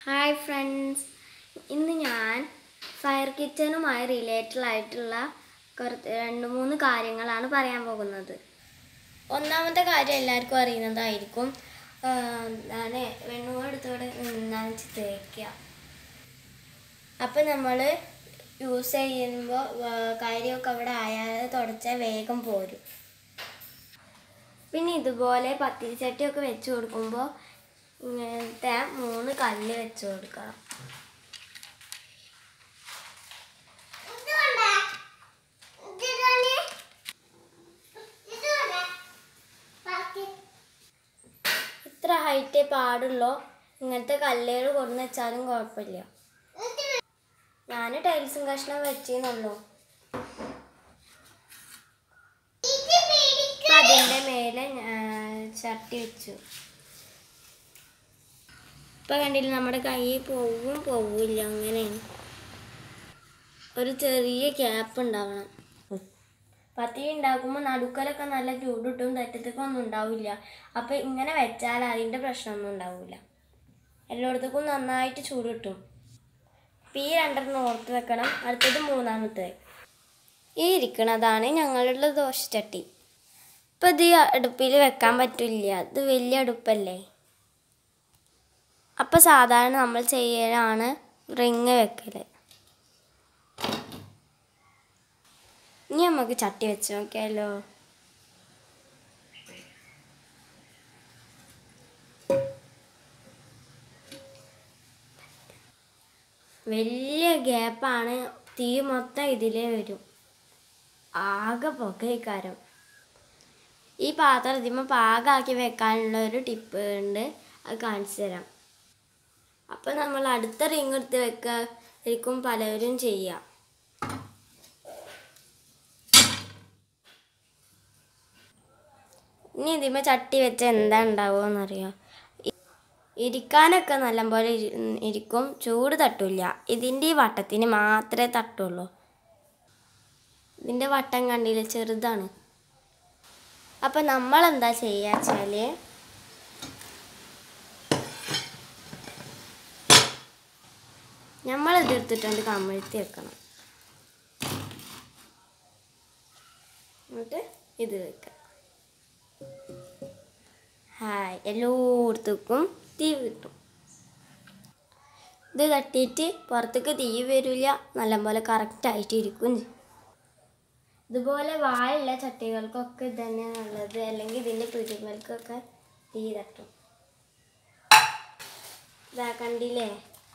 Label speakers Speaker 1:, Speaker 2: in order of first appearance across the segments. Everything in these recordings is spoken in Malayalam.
Speaker 1: ഹായ് ഫ്രണ്ട്സ് ഇന്ന് ഞാൻ ഫയർ കിച്ചനുമായി റിലേറ്റഡ് ആയിട്ടുള്ള കുറച്ച് രണ്ട് മൂന്ന് കാര്യങ്ങളാണ് പറയാൻ പോകുന്നത് ഒന്നാമത്തെ കാര്യം എല്ലാവർക്കും അറിയുന്നതായിരിക്കും ഞാൻ വെണ്ണൂടെടുത്തോടെ നനച്ച് തേക്കുക അപ്പം നമ്മൾ യൂസ് ചെയ്യുമ്പോൾ കാര്യമൊക്കെ അവിടെ ആയാൽ തുടച്ചാൽ വേഗം പോരും പിന്നെ ഇതുപോലെ പത്തിരിച്ചട്ടിയൊക്കെ വെച്ച് കൊടുക്കുമ്പോൾ ഇങ്ങനത്തെ മൂന്ന് കല്ല് വെച്ച് കൊടുക്കണം ഇത്ര ഹൈറ്റേ പാടുള്ളൂ ഇങ്ങനത്തെ കല്ലുകൾ കൊണ്ടു വെച്ചാലും കുഴപ്പമില്ല ഞാൻ ടൈൽസും കഷ്ണം വെച്ചെന്നുള്ളൂ അപ്പൊ അതിൻ്റെ മേലെ ഞാൻ ചട്ടി വെച്ചു ഇപ്പൊ കണ്ടില്ല നമ്മുടെ കൈ പോവും പോവില്ല അങ്ങനെയാണ് ഒരു ചെറിയ ക്യാപ്പ് ഉണ്ടാവണം പത്തിരി ഉണ്ടാക്കുമ്പോൾ നടുക്കലൊക്കെ നല്ല ചൂടിട്ടും തെറ്റത്തേക്കൊന്നും ഉണ്ടാവില്ല അപ്പം ഇങ്ങനെ വെച്ചാൽ അതിൻ്റെ പ്രശ്നമൊന്നും ഉണ്ടാവില്ല എല്ലായിടത്തേക്കും നന്നായിട്ട് ചൂട് കിട്ടും അപ്പം ഈ രണ്ടെണ്ണം ഓർത്ത് വെക്കണം അടുത്തത് മൂന്നാമത്തെ ഈ ഇരിക്കണതാണ് ഞങ്ങളുടെ ദോശച്ചട്ടി ഇപ്പം ഇത് ഈ അടുപ്പിൽ വെക്കാൻ പറ്റില്ല ഇത് വലിയ അടുപ്പല്ലേ അപ്പം സാധാരണ നമ്മൾ ചെയ്യലാണ് റിങ് വെക്കൽ ഇനി നമുക്ക് ചട്ടി വെച്ച് നോക്കിയാലോ വലിയ ഗ്യാപ്പാണ് തീ മൊത്തം ഇതിലേ വരും ആകെ പുകയിക്കാരം ഈ പാത്രം ഇതിമ്പോൾ പാകമാക്കി വെക്കാനുള്ള ഒരു ടിപ്പ് ഉണ്ട് അത് കാണിച്ചു തരാം അപ്പം നമ്മൾ അടുത്ത റിങ് എടുത്ത് വെക്കായിരിക്കും പലരും ചെയ്യുക ഇനി ഇതിമേ ചട്ടി വെച്ച എന്താ ഉണ്ടാവുമെന്നറിയോ ഇരിക്കാനൊക്കെ നല്ലപോലെ ഇരി- ഇരിക്കും ചൂട് തട്ടില്ല ഇതിൻ്റെ ഈ വട്ടത്തിന് മാത്രമേ തട്ടുള്ളൂ ഇതിൻ്റെ വട്ടം കണ്ടില്ല ചെറുതാണ് അപ്പം നമ്മൾ എന്താ ചെയ്യുക വെച്ചാൽ നമ്മൾ ഇതെടുത്തിട്ടുണ്ട് കമഴ്ത്തി വെക്കണം എന്നിട്ട് ഇത് വെക്കുക ഹായ് എല്ലായിടത്തേക്കും തീ കിട്ടും ഇത് തട്ടിയിട്ട് പുറത്തേക്ക് തീ വരില്ല നല്ലപോലെ കറക്റ്റായിട്ട് ഇരിക്കും ചെയ്യും. ഇതുപോലെ വായുള്ള ചട്ടികൾക്കൊക്കെ ഇത് തന്നെ നല്ലത് അല്ലെങ്കിൽ ഇതിൻ്റെ പിടിമൽക്കൊക്കെ തീ തട്ടും ഇതാ കണ്ടില്ലേ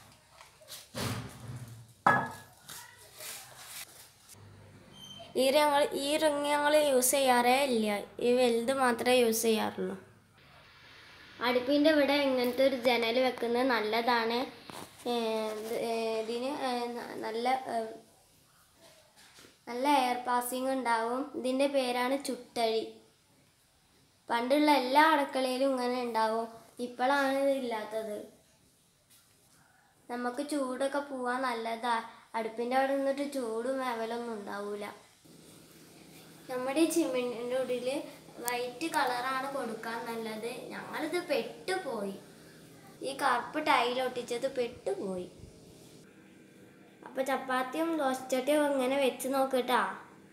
Speaker 1: ഈ ഞങ്ങൾ ഈ റിങ് ഞങ്ങൾ യൂസ് ചെയ്യാറേ ഇല്ല ഈ വലുത് മാത്രമേ യൂസ് ചെയ്യാറുള്ളൂ അടുപ്പിൻ്റെ ഇവിടെ ഇങ്ങനത്തെ ഒരു ജനൽ വെക്കുന്നത് നല്ലതാണ് ഏർ ഇത് ഏർ ഇതിന് ഏർ ന- നല്ല ഏർ നല്ല എയർ പാസിങ് ഉണ്ടാവും ഇതിൻ്റെ പേരാണ് ചുട്ടഴി പണ്ടുള്ള എല്ലാ അടുക്കളയിലും ഇങ്ങനെ ഉണ്ടാവും ഇപ്പോഴാണ് ഇത് ഇല്ലാത്തത് നമുക്ക് ചൂടൊക്കെ പോവാൻ നല്ലതാ അടുപ്പിൻ്റെ അവിടെ നിന്നിട്ട് ചൂടും വേവലൊന്നും ഉണ്ടാവില്ല നമ്മുടെ ഈ ചിമ്മിൻ്റെ ഉള്ളിൽ വൈറ്റ് കളറാണ് കൊടുക്കാൻ നല്ലത് ഞങ്ങളിത് പെട്ടുപോയി ഈ കറുപ്പ് ടൈൽ ഒട്ടിച്ചത് പെട്ടുപോയി അപ്പോൾ ചപ്പാത്തിയും ദോശച്ചട്ടിയും ഇങ്ങനെ വെച്ച് നോക്കട്ടാ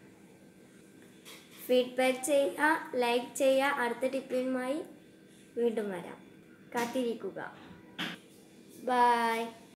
Speaker 1: ഫീഡ്ബാക്ക് ചെയ്യുക ലൈക്ക് ചെയ്യുക അടുത്ത ടിപ്പിനുമായി വീണ്ടും വരാം കാത്തിരിക്കുക ബൈ